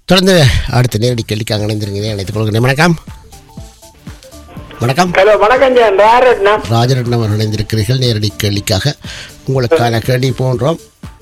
தொடர்ந்து அடுத்த நேரடி கேள்விக்காக இணைந்திருக்கிறேன் அழைத்துக் கொள்கிறேன் வணக்கம் வணக்கம் ஹலோ வணக்கம் ஜெயன் யாருண்ணா ராஜரட்னம் அவர்கள் இணைந்திருக்கிறீர்கள் நேரடி கேள்விக்காக உங்களுக்கான கேள்வி போன்றோம்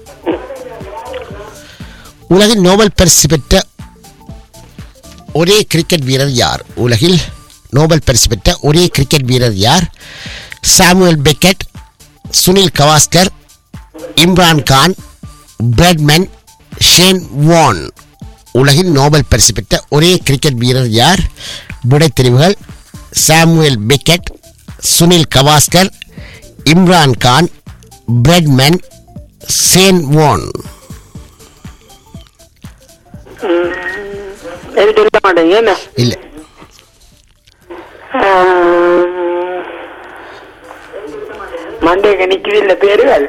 உலகின் நோபல் பரிசு பெற்ற ஒரே கிரிக்கெட் வீரர் யார் உலகில் நோபல் பரிசு பெற்ற ஒரே கிரிக்கெட் வீரர் யார் Samuel Beckett Sunil Gavaskar Imran Khan Bradman Shane Warne உலகின் நோபல் பரிசு பெற்ற ஒரே கிரிக்கெட் வீரர் யார் விடைத்தெரிவுகள் Samuel Beckett Sunil Gavaskar Imran Khan Bradman Shane Warne எனக்கு சொல்ல மாட்டேங்க என்ன இல்லை மண்டேக்கு நிக்குது இல்ல பேருகள்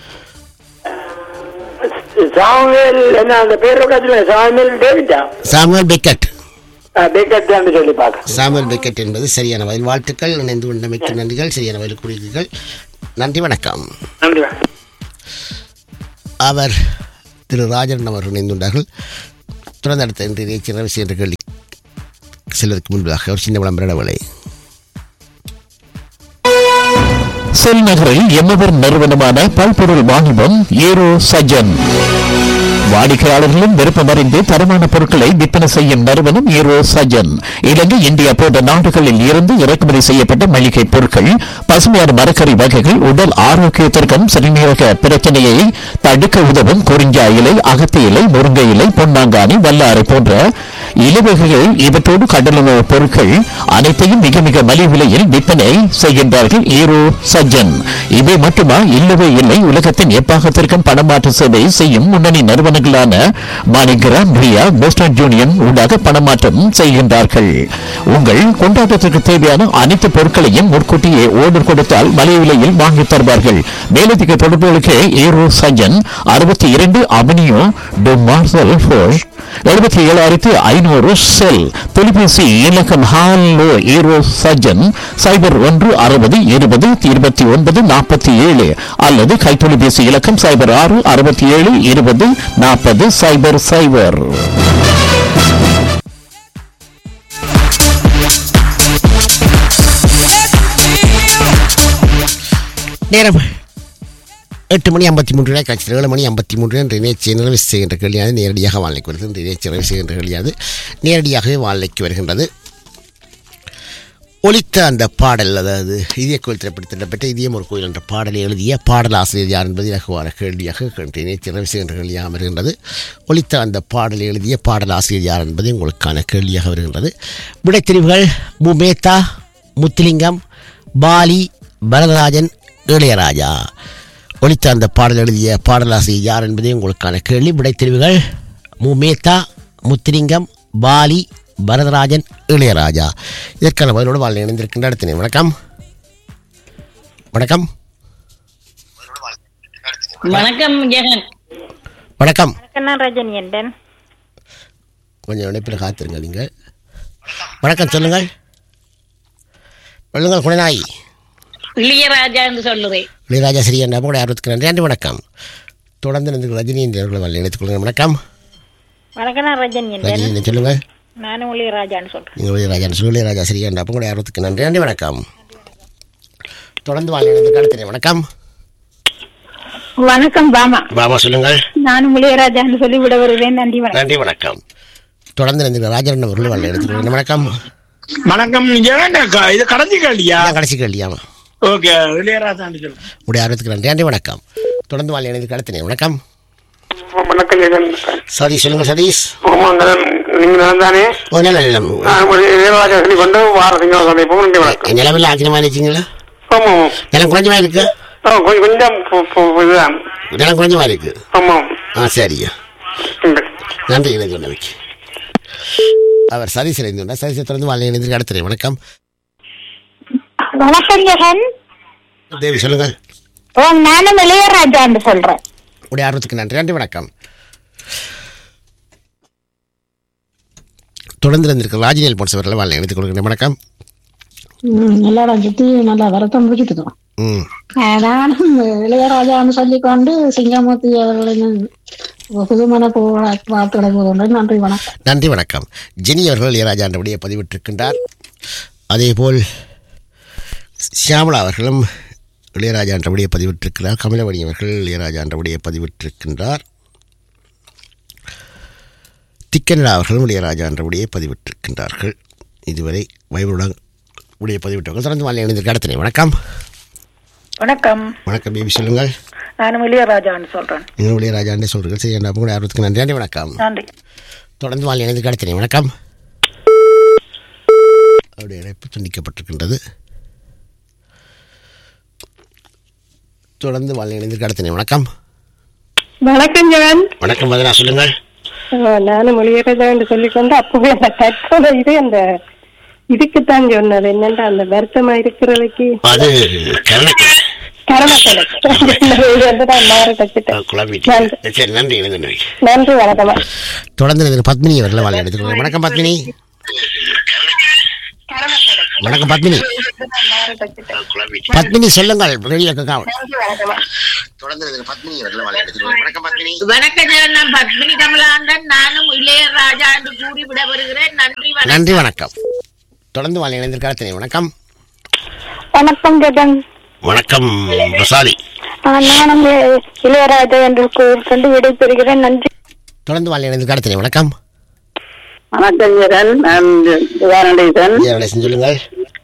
சாமுவேல் என்ன அந்த பேர் சொல்லுங்க சாமுவேல் டேவிட்டா சாமுவேல் பெக்கெட் பேக்கர் தான் சொல்லி பார்க்க சாமுவேல் பெக்கெட் என்பது சரியான பதில் வாழ்த்துக்கள் இணைந்து கொண்டமைக்கு நன்றிகள் சரியான பதில் கூறுகிறீர்கள் நன்றி வணக்கம் நன்றி அவர் திரு ராஜன் அவர்கள் இணைந்துள்ளார்கள் தொடர்ந்து அடுத்த இன்றைய சின்ன விஷயம் கேள்வி செல்வதற்கு முன்பதாக ஒரு சின்ன விளம்பர இடைவேளை செல் நகரில் எம்மவர் நிறுவனமான பல்பொருள் வாணிபம் ஏரோ சஜன் வாடிக்கையாளர்களும் விருப்பமறிந்து தரமான பொருட்களை விற்பனை செய்யும் நிறுவனம் ஏரோ சஜன் இலங்கை இந்தியா போன்ற நாடுகளில் இருந்து இறக்குமதி செய்யப்பட்ட மளிகை பொருட்கள் பசுமையான மரக்கறி வகைகள் உடல் ஆரோக்கியத்திற்கும் சிறுநீரக பிரச்சனையை தடுக்க உதவும் குறிஞ்சா இலை அகத்தி இலை முருங்கை இலை பொன்னாங்கானி வல்லாரை போன்ற இலவகைகள் இவற்றோடு கடலுணவு பொருட்கள் அனைத்தையும் மிக மிக மலிவு விலையில் விற்பனை செய்கின்றார்கள் ஈரோ சஜ்ஜன் இவை மட்டுமா இல்லவே இல்லை உலகத்தின் எப்பாகத்திற்கும் பணமாற்று சேவை செய்யும் முன்னணி நிறுவனங்களான மாணிகிராம் ரியா வெஸ்டர்ன் யூனியன் ஊடாக பணமாற்றம் செய்கின்றார்கள் உங்கள் கொண்டாட்டத்திற்கு தேவையான அனைத்து பொருட்களையும் முன்கூட்டியே ஓர்டர் கொடுத்தால் மலிவு விலையில் வாங்கித் தருவார்கள் மேலதிக தொடர்புகளுக்கு ஈரோ சஜ்ஜன் அறுபத்தி இரண்டு அவனியோ டு மார்சல் ஃபோர்ஸ் எழுபத்தி ஏழாயிரத்தி ஐநூறு செல் தொலைபேசி இலக்கம் ஹாலோ ஈரோ சஜன் சைபர் ஒன்று அறுபது இருபது இருபத்தி ஒன்பது நாற்பத்தி ஏழு அல்லது கைத்தொலைபேசி இலக்கம் சைபர் ஆறு அறுபத்தி ஏழு இருபது நாற்பது சைபர் சைபர் நேரம் எட்டு மணி ஐம்பத்தி மூன்று ரூபாய் காட்சி ஏழு மணி ஐம்பத்தி மூன்று என்று இணைச்சி நிறைவு செய்கின்ற கேள்வியானது நேரடியாக வாழைக்கு வருகிறது இந்த இணைச்சி நிறைவு செய்கின்ற கேள்வியானது நேரடியாகவே வாழைக்கு வருகின்றது ஒலித்த அந்த பாடல் அதாவது இதய கோயில் திரைப்படத்தில் பெற்ற இதயம் ஒரு கோயில் என்ற பாடலை எழுதிய பாடல் ஆசிரியர் யார் என்பது இலகுவான கேள்வியாக இணைச்சி நிறைவு செய்கின்ற கேள்வியாக வருகின்றது ஒலித்த அந்த பாடலை எழுதிய பாடல் ஆசிரியர் யார் என்பது உங்களுக்கான கேள்வியாக வருகின்றது விடைத்தெரிவுகள் முமேதா முத்துலிங்கம் பாலி பரதராஜன் இளையராஜா ஒலித்த அந்த பாடல் எழுதிய பாடலாசிரியர் யார் என்பதே உங்களுக்கான கேள்வி விடைத்தெரிவுகள் முமேதா முத்துலிங்கம் பாலி பரதராஜன் இளையராஜா இதற்கான பதிலோடு வாழ் இணைந்திருக்கின்ற அடுத்த வணக்கம் வணக்கம் வணக்கம் ஜெகன் வணக்கம் என்ன ரஜினி என்றேன் கொஞ்சம் இணைப்பில் காத்திருங்க நீங்கள் வணக்கம் சொல்லுங்கள் சொல்லுங்கள் குணநாய் இளையராஜா என்று சொல்லுறேன் இளையராஜா சரியா உங்களுடைய ஆர்வத்துக்கு நன்றி நன்றி வணக்கம் தொடர்ந்து இந்த ரஜினி என்ற அவர்களை வாழ் இணைத்துக் கொள்ளுங்கள் வணக்கம் வணக்கம் நான் ரஜினி என்றேன் ரஜினி என்ன சொல்லுங்கள் நானும் இளையராஜான்னு சொல்றேன் நீங்கள் இளையராஜா இளையராஜா சரியா அப்போ உங்களுடைய ஆர்வத்துக்கு நன்றி நன்றி வணக்கம் தொடர்ந்து வாழ் இணைந்து காலத்திலே வணக்கம் வணக்கம் பாமா பாமா சொல்லுங்கள் நானும் இளையராஜான்னு சொல்லி விட வருவேன் நன்றி வணக்கம் நன்றி வணக்கம் தொடர்ந்து இந்த ராஜரன் அவர்கள் வாழ் எடுத்துக்கொள்ளுங்கள் வணக்கம் வணக்கம் ஜெகன் க- இது கடைசி கேள்வியா இதான் கடைசி கேள்வியாமா ஓகே இளையராஜான்னு சொல்லுங்க உங்களுடைய ஆர்வத்துக்கு நன்றி நன்றி வணக்கம் தொடர்ந்து வாழ் இணைந்து காலத்திலே வணக்கம் வணக்கம் ஜெகன் சரி சொல்லுங்கள் சதீஷ் ஆமாங்க நீங்க நான் தானே ஒரு நல்ல நிலம் இளையராஜா சொல்லி கொண்டு வார திங்கள் சந்திப்போம் நன்றி வணக்கம் நிலமெல்லாம் ஆக்கின மாதிரி வச்சிங்களா ஆமாம் நிலம் குறைஞ்ச மாதிரி இருக்கு ஆ, கொஞ்சம் கொஞ்சம் பு- பு- இதுதான் நிலம் குறைஞ்ச மாதிரி இருக்கு ஆமாம் ஆ சரியா நன்றி. நன்றி இணைந்து கொண்டமைக்கு அவர் சதீஷ் இணைந்து கொண்டார் சதீஷை தொடர்ந்து வாழ் இணைந்து அடுத்த வணக்கம் வணக்கம் ஜெகன் தேவி சொல்லுங்கள் ஓ நானும் இளையராஜான்னு சொல்றேன் உடைய ஆர்வத்துக்கு நன்றி நன்றி வணக்கம் தொடர்ந்து இருந்திருக்க ராஜினியல் போன்றவர்களை வாழ் இணைத்துக் கொள்கிறேன் வணக்கம் ம், நல்லா சுத்தி நல்லா வரத்தம் முடிச்சுட்டு ம் நானும் இளையராஜான்னு சொல்லிக்கொண்டு சிங்கமூர்த்தி அவர்களின் புதுமண போ வாழ்த்துக்களை கூறுகின்றேன் நன்றி வணக்கம் நன்றி வணக்கம் ஜெனி அவர்கள் இளையராஜா என்றபடியே பதிவிட்டிருக்கின்றார் அதேபோல் ஷியாமலா அவர்களும் இளையராஜா என்றபடியே பதிவிட்டிருக்கிறார் கமலவணி அவர்கள் இளையராஜா என்றபடியே பதிவிட்டிருக்கின்றார் திக்கனடா அவர்களும் இளையராஜா என்றபடியே பதிவிட்டிருக்கின்றார்கள் இதுவரை வைபருடன் உடைய பதிவிட்டவர்கள் தொடர்ந்து வாழ்க்கை இணைந்திருக்க அடுத்தனை வணக்கம் வணக்கம் வணக்கம் பேபி சொல்லுங்கள் நான் இளையராஜான்னு சொல்றேன் நீங்கள் இளையராஜாண்டே சொல்கிறீர்கள் சரி என்ன உங்களுடைய ஆர்வத்துக்கு நன்றி நன்றி வணக்கம் நன்றி தொடர்ந்து வாழ்க்கை இணைந்திருக்க அடுத்தனை வணக்கம் அவருடைய இணைப்பு துண்டிக்கப்பட்டிருக்கின்றது தொடர்ந்து வாழ்க்கை இணைந்திருக்க அடுத்தனை வணக்கம் வணக்கம் ஜெகன் வணக்கம் மதனா சொல்லுங்கள் நானும் மொழியறதான்னு சொல்லிக்கொண்டு அப்பவே அந்த தற்கொலை இது அந்த இதுக்குத்தான் சொன்னது என்னன்னா அந்த வருத்தமா இருக்கிறதுக்கு அது கருணைக்கு கரணக்கலை வந்து நான் மாறிட்டேன் குழம்பிட்டேன் சரி நன்றி நன்றி நன்றி வணக்கம் தொடர்ந்து எனக்கு பத்மினி அவர்கள் வாழ்க்கை எடுத்துக்கொள்கிறேன் வணக்கம் பத்மினி வணக்கம் பத்மினி பத்மினி சொல்லுங்கள் ரெடியாக தொடர்ந்து எனக்கு பத்மினி அவர்கள் வாழ்க்கை எடுத்துக்கொள்கிறேன் வணக்கம் பத்மினி வணக்கம் ஜெகன் நான் பத்மினி கமலாந்தன் நானும் இளையராஜா என்று கூறி விட வருகிறேன் நன்றி வணக்கம் நன்றி வணக்கம் தொடர்ந்து வாழ்க்கை இணைந்திருக்க அடுத்தனை வணக்கம் வணக்கம் ஜெகன் வணக்கம் பிரசாதி நானும் இளையராஜா என்று கூறிக்கொண்டு விடைபெறுகிறேன் நன்றி தொடர்ந்து வாழ்க்கை இணைந்திருக்க அடுத்தனை வணக்கம் வணக்கம் ஜெகன் நான் ஜெயானடேசன் ஜெயநடேசன் சொல்லுங்கள்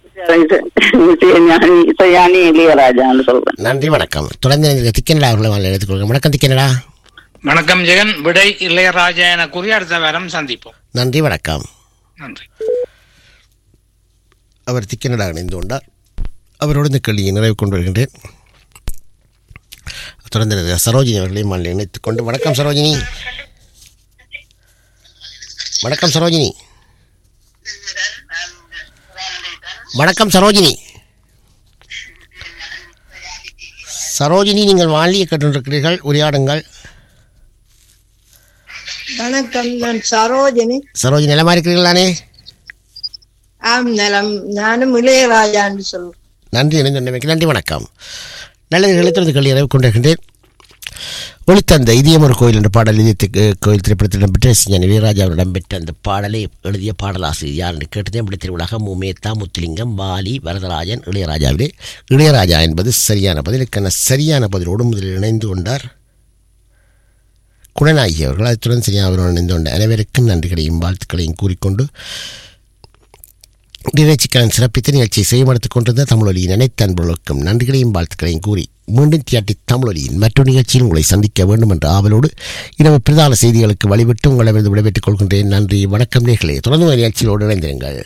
இசையானி இளையராஜான்னு சொல்றேன் நன்றி வணக்கம் தொடர்ந்து இணைந்திருக்க திக்கனடா அவர்களை வாழ்க்கை எடுத்துக்கொள்கிறேன் வணக்கம் திக்கனடா வணக்கம் ஜெகன் விடை இளையராஜா என கூறி அடுத்த வாரம் சந்திப்போம் நன்றி வணக்கம் நன்றி அவர் திக்கனடா இணைந்து கொண்டார் அவரோடு இந்த கேள்வியை நிறைவு கொண்டு வருகின்றேன் தொடர்ந்து எனக்கு சரோஜினி அவர்களையும் மாநில இணைத்துக் கொண்டு வணக்கம் சரோஜினி வணக்கம் சரோஜினி வணக்கம் சரோஜினி சரோஜினி நீங்கள் வாலியை கேட்டிருக்கிறீர்கள் உரையாடுங்கள் வணக்கம் நான் சரோஜினி சரோஜினி நலமா இருக்கிறீர்களானே ஆம் நலம் நானும் இளையராஜான்னு சொல்றேன் நன்றி இணைந்தமைக்கு நன்றி வணக்கம் நல்லது எழுத்துறது கல்வி நிறைவு கொண்டிருக்கின்றேன் ஒளித்த அந்த இதயம் ஒரு கோயில் என்ற பாடல் இதயத்துக்கு கோயில் திரைப்படத்தில் இடம்பெற்ற ஞானி வீரராஜாவில் இடம்பெற்ற அந்த பாடலை எழுதிய பாடலாசிரியர் யார் என்று கேட்டதே இப்படி திருவிழாக முமேத்தா முத்துலிங்கம் பாலி வரதராஜன் இளையராஜாவிலே இளையராஜா என்பது சரியான பதிலுக்கான சரியான பதிலோடு முதலில் இணைந்து கொண்டார் குணநாயகி அவர்கள் அத்துடன் சரியான அவரோடு இணைந்து கொண்ட அனைவருக்கும் நன்றிகளையும் வாழ்த்துக்களையும் கூறிக்கொண்டு நிகழ்ச்சிக்கான சிறப்பித்த நிகழ்ச்சியை செய்யமடுத்துக் கொண்டிருந்த தமிழொலியின் அனைத்து அன்பர்களுக்கும் நன்றிகளையும் வாழ்த்துக்களையும் கூறி மீண்டும் தியாட்டி தமிழொலியின் மற்றொரு நிகழ்ச்சியில் உங்களை சந்திக்க வேண்டும் என்ற ஆவலோடு இரவு பிரதான செய்திகளுக்கு வழிவிட்டு உங்களிடமிருந்து விடைபெற்றுக் கொள்கின்றேன் நன்றி வணக்கம் நேர்களே தொடர்ந்து ஒரு நிகழ்ச்சியோடு இணைந்திருங்கள்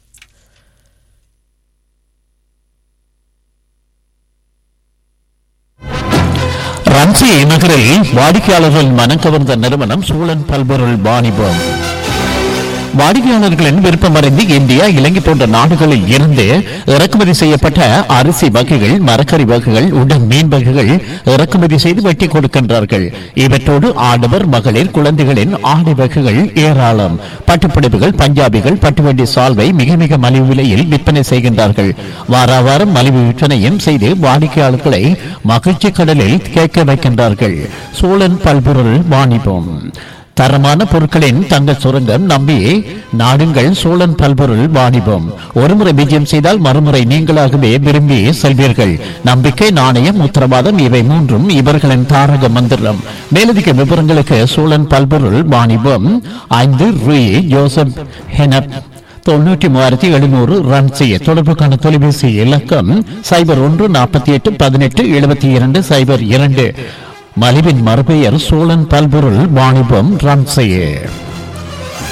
ரன்சி நகரில் வாடிக்கையாளர்கள் மனம் கவர்ந்த நிறுவனம் சூழன் பல்பொருள் வாணிபம் வாடிக்கையாளர்களின் விருப்பமறிந்து இந்தியா இலங்கை போன்ற நாடுகளில் இருந்து இறக்குமதி செய்யப்பட்ட அரிசி வகைகள் மரக்கறி வகைகள் உடன் மீன் வகைகள் இறக்குமதி செய்து வெட்டி கொடுக்கின்றார்கள் இவற்றோடு ஆடவர் மகளிர் குழந்தைகளின் ஆடை வகைகள் ஏராளம் பட்டுப்புடவைகள் பஞ்சாபிகள் பட்டுவண்டி சால்வை மிக மிக மலிவு விலையில் விற்பனை செய்கின்றார்கள் வார வாரம் மலிவு விற்பனையும் செய்து வாடிக்கையாளர்களை மகிழ்ச்சி கடலில் கேட்க வைக்கின்றார்கள் சோழன் பல்பொருள் வாணிபம் தரமான பொருட்களின் தங்க சுரங்கம் நம்பி நாடுங்கள் சோழன் பல்பொருள் வாணிபம் ஒருமுறை விஜயம் செய்தால் மறுமுறை நீங்களாகவே விரும்பி செல்வீர்கள் நம்பிக்கை நாணயம் உத்தரவாதம் இவை மூன்றும் இவர்களின் தாரக மந்திரம் மேலதிக விவரங்களுக்கு சோழன் பல்பொருள் வாணிபம் ஐந்து ரூ ஜோசப் ஹெனப் தொண்ணூற்றி மூவாயிரத்தி எழுநூறு ரன் செய்ய தொடர்புக்கான தொலைபேசி இலக்கம் சைபர் ஒன்று நாற்பத்தி எட்டு பதினெட்டு எழுபத்தி இரண்டு சைபர் இரண்டு மலிவின் மறுபெயர் சோழன் பல்பொருள் வாணிபம் ரன் செய்ய